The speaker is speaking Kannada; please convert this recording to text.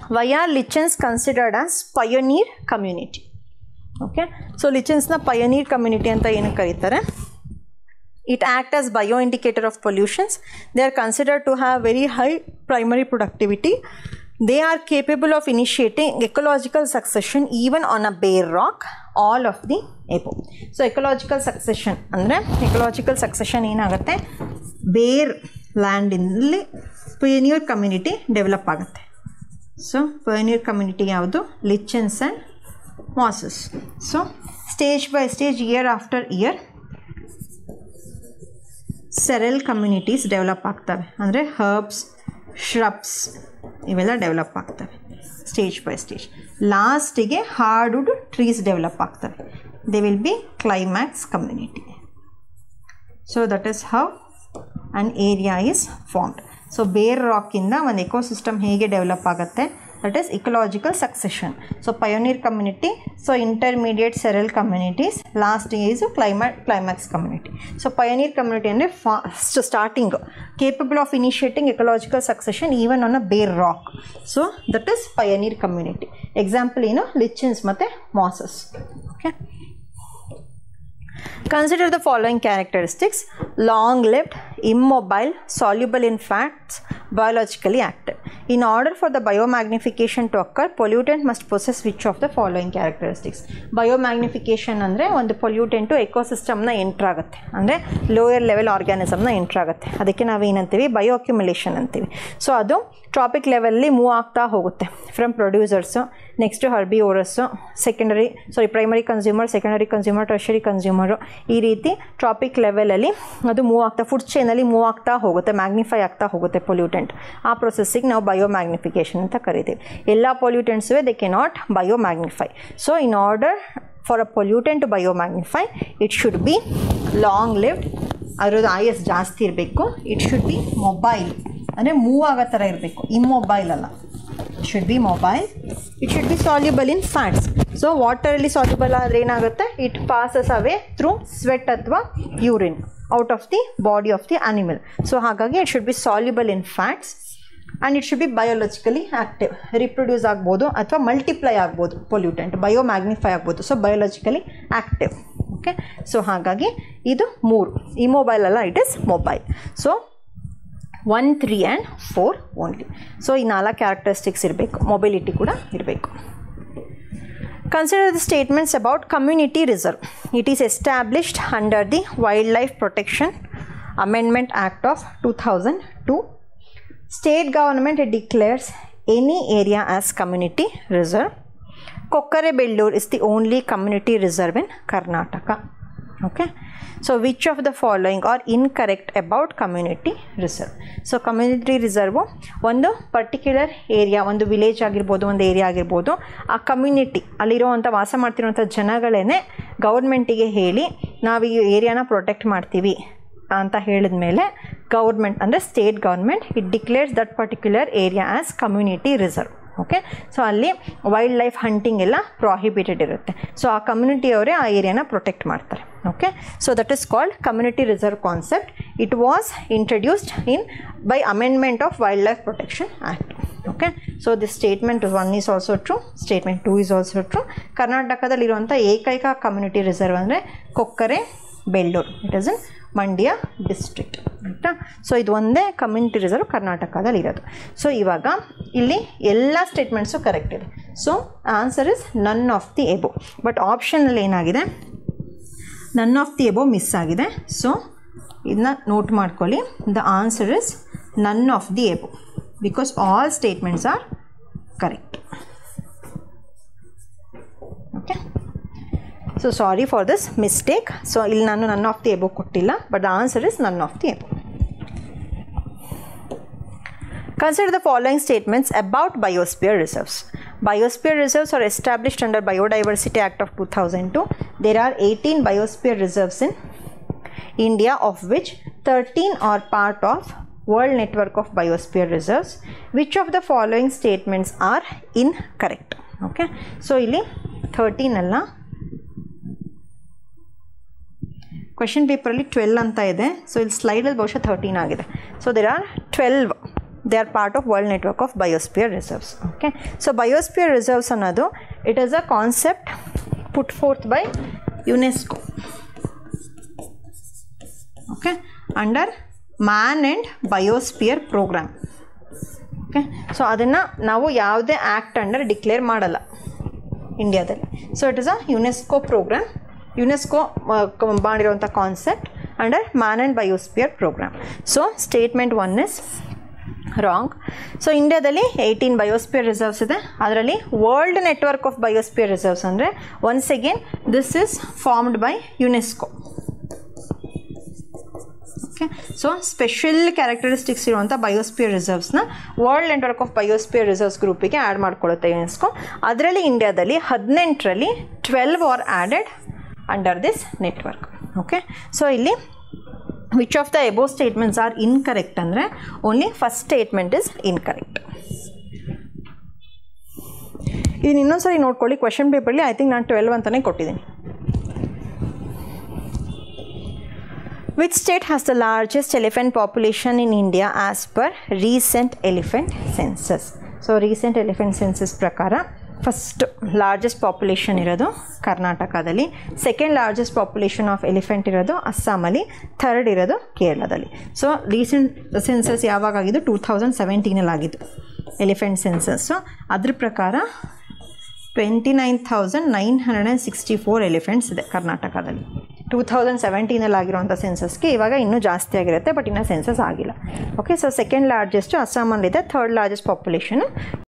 Y are lichens considered as pioneer community okay so ಲಿಚನ್ಸ್ನ ಪಯೋನೀರ್ ಕಮ್ಯುನಿಟಿ ಅಂತ ಏನಕ್ಕೆ ಕರೀತಾರೆ it act as bioindicator of pollutions they are considered to have very high primary productivity they are capable of initiating ecological succession even on a bare rock all of the above so ecological succession ಅಂದರೆ ecological succession ಏನಾಗುತ್ತೆ ಬೇರ್ ಲ್ಯಾಂಡಿನಲ್ಲಿ ಪಯನಿಯರ್ ಕಮ್ಯುನಿಟಿ ಡೆವಲಪ್ ಆಗುತ್ತೆ ಸೊ ಪಯನಿಯರ್ ಕಮ್ಯುನಿಟಿ ಯಾವುದು lichens and mosses so stage by stage year after year seral communities develop ಆಗ್ತವೆ ಅಂದರೆ ಹರ್ಬ್ಸ್ ಶ್ರಬ್ಸ್ ಇವೆಲ್ಲ ಡೆವಲಪ್ ಆಗ್ತವೆ ಸ್ಟೇಜ್ ಬೈ ಸ್ಟೇಜ್ ಲಾಸ್ಟಿಗೆ ಹಾರ್ಡ್ವುಡ್ ಟ್ರೀಸ್ ಡೆವಲಪ್ ಆಗ್ತವೆ they will be climax community so that is how an area is formed so bare ರಾಕಿಂದ ಒಂದು ಎಕೋಸಿಸ್ಟಮ್ ಹೇಗೆ ಡೆವಲಪ್ ಆಗುತ್ತೆ that is ecological succession so pioneer community so intermediate seral communities last is clima climax community so pioneer community ಅಂದರೆ fast starting capable of initiating ecological succession even on a bare rock so that is pioneer community example ಏನು ಲಿಚನ್ಸ್ ಮತ್ತು mosses okay Consider the following characteristics long lived, immobile, soluble in fats, biologically active. In order for the biomagnification to occur, pollutant must possess which of the following characteristics? Biomagnification ಅಂದರೆ ಒಂದು ಪೊಲ್ಯೂಟೆಂಟು ಎಕೋಸಿಸ್ಟಮ್ನ ಎಂಟ್ರಾಗುತ್ತೆ ಅಂದರೆ ಲೋಯರ್ ಲೆವೆಲ್ ಆರ್ಗ್ಯಾನಿಸಮ್ನ ಎಂಟ್ರಾಗುತ್ತೆ ಅದಕ್ಕೆ ನಾವೇನಂತೀವಿ ಬಯೋ ಅಕ್ಯುಮುಲೇಷನ್ ಅಂತೀವಿ ಸೊ ಅದು ಟ್ರಾಪಿಕ್ ಲೆವೆಲ್ಲಿ ಮೂವ್ ಆಗ್ತಾ ಹೋಗುತ್ತೆ from producers next herbivores secondary sorry primary consumer secondary consumer tertiary consumer ಈ ರೀತಿ ಟ್ರಾಪಿಕ್ ಲೆವೆಲಲ್ಲಿ ಅದು ಮೂವ್ ಆಗ್ತಾ ಫುಡ್ ಚೈನಲ್ಲಿ ಮೂವ್ ಆಗ್ತಾ ಹೋಗುತ್ತೆ ಮ್ಯಾಗ್ನಿಫೈ ಆಗ್ತಾ ಹೋಗುತ್ತೆ ಪೊಲ್ಯೂಟೆಂಟ್ ಆ ಪ್ರೊಸೆಸ್ಸಿಗೆ ನಾವು ಬಯೋ ಮ್ಯಾಗ್ನಿಫಿಕೇಷನ್ ಅಂತ ಕರಿತೀವಿ ಎಲ್ಲ ಪೊಲ್ಯೂಟೆಂಟ್ಸುವೆ they can not bio magnify so in order for a pollutant to bio magnify it should be long lived ಅದರದ್ದು ಆಯಸ್ ಜಾಸ್ತಿ ಇರಬೇಕು ಇಟ್ ಶುಡ್ ಬಿ ಮೊಬೈಲ್ ಅಂದರೆ ಮೂವ್ ಆಗೋ ಥರ ಇರಬೇಕು ಇಮ್ಮೊಬೈಲ್ ಅಲ್ಲ should be mobile it should be soluble in fats so ವಾಟರಲ್ಲಿ ಸಾಲ್ಯುಬಲ್ ಆದರೆ ಏನಾಗುತ್ತೆ it passes away through sweat ಅಥವಾ urine out of the body of the animal so ಹಾಗಾಗಿ it should be soluble in fats and it should be biologically active reproduce ಆಗ್ಬೋದು ಅಥವಾ ಮಲ್ಟಿಪ್ಲೈ ಆಗ್ಬೋದು ಪೊಲ್ಯೂಟೆಂಟ್ ಬಯೋ ಮ್ಯಾಗ್ನಿಫೈ ಆಗ್ಬೋದು so biologically active okay so ಹಾಗಾಗಿ ಇದು ಮೂರು ಈ ಮೊಬೈಲ್ ಅಲ್ಲ it is mobile so one three and four only so ಈ ನಾಲ್ಕು ಕ್ಯಾರೆಕ್ಟರಿಸ್ಟಿಕ್ಸ್ ಇರಬೇಕು ಮೊಬಿಲಿಟಿ ಕೂಡ ಇರಬೇಕು consider the statements about community reserve it is established under the wildlife protection amendment act of two thousand two state government declares any area as community reserve Kokkare Bellur is the only community reserve in Karnataka okay so which of the following are incorrect about community reserve so community reserve ಒಂದು ಪರ್ಟಿಕ್ಯುಲರ್ ಏರಿಯಾ ಒಂದು ವಿಲೇಜ್ ಆಗಿರ್ಬೋದು ಒಂದು ಏರಿಯಾ ಆಗಿರ್ಬೋದು ಆ ಕಮ್ಯುನಿಟಿ ಅಲ್ಲಿರುವಂಥ ವಾಸ ಮಾಡ್ತಿರುವಂಥ ಜನಗಳೇ ಗೌರ್ಮೆಂಟಿಗೆ ಹೇಳಿ ನಾವು ಈ ಏರಿಯಾನ ಪ್ರೊಟೆಕ್ಟ್ ಮಾಡ್ತೀವಿ ಅಂತ ಹೇಳಿದ ಮೇಲೆ ಗೌರ್ಮೆಂಟ್ ಅಂದರೆ state government it declares that particular area as community reserve okay so ಅಲ್ಲಿ ವೈಲ್ಡ್ ಲೈಫ್ ಹಂಟಿಂಗ್ ಎಲ್ಲ ಪ್ರಾಹಿಬಿಟೆಡ್ ಇರುತ್ತೆ ಸೊ ಆ ಕಮ್ಯುನಿಟಿಯವರೇ ಆ ಏರಿಯಾನ ಪ್ರೊಟೆಕ್ಟ್ ಮಾಡ್ತಾರೆ okay so that is called community reserve concept it was introduced in by amendment of wildlife protection act okay so this statement one is also true statement two is also true ಕರ್ನಾಟಕದಲ್ಲಿರುವಂಥ ಏಕೈಕ ಕಮ್ಯುನಿಟಿ ರಿಸರ್ವ್ ಅಂದರೆ Kokkare Belluru it is in Mandya district ಆಯಿತಾ ಸೊ ಇದು ಒಂದೇ ಕಮ್ಯುನಿಟಿ ರಿಸರ್ವ್ ಕರ್ನಾಟಕದಲ್ಲಿ ಇರೋದು ಸೊ ಇವಾಗ ಇಲ್ಲಿ ಎಲ್ಲ ಸ್ಟೇಟ್ಮೆಂಟ್ಸು ಕರೆಕ್ಟ್ ಇದೆ so answer is none of the above but ಆಪ್ಷನಲ್ಲಿ ಏನಾಗಿದೆ none of the above miss ಆಗಿದೆ ಸೊ ಇದನ್ನ ನೋಟ್ ಮಾಡ್ಕೊಳ್ಳಿ the answer is none of the above because all statements are correct okay so sorry for this mistake so ಇಲ್ಲಿ ನಾನು ನನ್ ಆಫ್ ದಿ ಎಬೋ ಕೊಟ್ಟಿಲ್ಲ but the answer is none of the above Consider the following statements about biosphere reserves. Biosphere reserves are established under Biodiversity Act of 2002. There are 18 biosphere reserves in India, of which 13 are part of World Network of Biosphere Reserves. Which of the following statements are incorrect? Okay, so ಇಲ್ಲಿ 13 ಅಲ್ಲ ಕ್ವೆಶನ್ ಪೇಪರಲ್ಲಿ ಟ್ವೆಲ್ ಅಂತ ಇದೆ ಸೊ ಇಲ್ಲಿ ಸ್ಲೈಡಲ್ಲಿ ಬಹುಶಃ ಥರ್ಟೀನ್ ಆಗಿದೆ so there are twelve they are part of world network of biosphere reserves okay so biosphere reserves ಅನ್ನೋದು it is a concept put forth by UNESCO okay under man and biosphere programme okay so ಅದನ್ನು ನಾವು ಯಾವುದೇ ಆ್ಯಕ್ಟ್ ಅಂಡರ್ ಡಿಕ್ಲೇರ್ ಮಾಡಲ್ಲ ಇಂಡಿಯಾದಲ್ಲಿ so it is a UNESCO programme UNESCO ಮಾಡಿರುವಂಥ concept under man and biosphere programme so statement one is wrong so ಇಂಡಿಯಾದಲ್ಲಿ ಏಯ್ಟೀನ್ ಬಯೋಸ್ಪಿಯರ್ ರಿಸರ್ವ್ಸ್ ಇದೆ ಅದರಲ್ಲಿ world network of biosphere reserves ಅಂದರೆ once again this is formed by UNESCO okay so special characteristics ಇರುವಂಥ ಬಯೋಸ್ಪಿಯರ್ ರಿಸರ್ವ್ಸ್ನ world network of biosphere reserves ಗ್ರೂಪಿಗೆ ಆ್ಯಡ್ ಮಾಡ್ಕೊಳ್ಳುತ್ತೆ ಯುನೆಸ್ಕೋ ಅದರಲ್ಲಿ ಇಂಡಿಯಾದಲ್ಲಿ ಹದಿನೆಂಟರಲ್ಲಿ twelve are added under this network okay so ಇಲ್ಲಿ which of the above statements are incorrect ಅಂದರೆ only first statement is incorrect ಇದನ್ನ ಇನ್ನೊಂದ್ಸರಿ ನೋಡ್ಕೊಳ್ಳಿ ಕ್ವೆಶನ್ ಪೇಪರ್ಲಿ ಐ ಥಿಂಕ್ ನಾನು ಟ್ವೆಲ್ವ್ ಅಂತಲೇ ಕೊಟ್ಟಿದ್ದೀನಿ Which state has the largest elephant population in India as per recent elephant census? So recent elephant census ಪ್ರಕಾರ ಫಸ್ಟ್ ಲಾರ್ಜೆಸ್ಟ್ ಪಾಪ್ಯುಲೇಷನ್ ಇರೋದು ಕರ್ನಾಟಕದಲ್ಲಿ second largest population of elephant ಇರೋದು ಅಸ್ಸಾಮಲ್ಲಿ ಥರ್ಡ್ ಇರೋದು ಕೇರಳದಲ್ಲಿ ಸೊ ರೀಸೆಂಟ್ ಸೆನ್ಸಸ್ ಯಾವಾಗ ಆಗಿದ್ದು ಟೂ ತೌಸಂಡ್ ಸೆವೆಂಟೀನಲ್ಲಿ ಆಗಿದ್ದು ಎಲಿಫೆಂಟ್ ಸೆನ್ಸಸ್ಸು ಅದ್ರ ಪ್ರಕಾರ twenty nine thousand nine hundred and sixty four elephants ಇದೆ ಕರ್ನಾಟಕದಲ್ಲಿ ಟೂ ತೌಸಂಡ್ ಸೆವೆಂಟೀನಲ್ಲಿ ಆಗಿರುವಂಥ ಸೆನ್ಸಸ್ಗೆ ಇವಾಗ ಇನ್ನೂ ಜಾಸ್ತಿ ಆಗಿರುತ್ತೆ ಬಟ್ ಇನ್ನೂ ಸೆನ್ಸಸ್ ಆಗಿಲ್ಲ ಓಕೆ ಸೊ ಸೆಕೆಂಡ್ ಲಾರ್ಜೆಸ್ಟು ಅಸ್ಸಾಮಲ್ಲಿದೆ ಥರ್ಡ್ ಲಾರ್ಜೆಸ್ಟ್ ಪಾಪ್ಯುಲೇಷನ್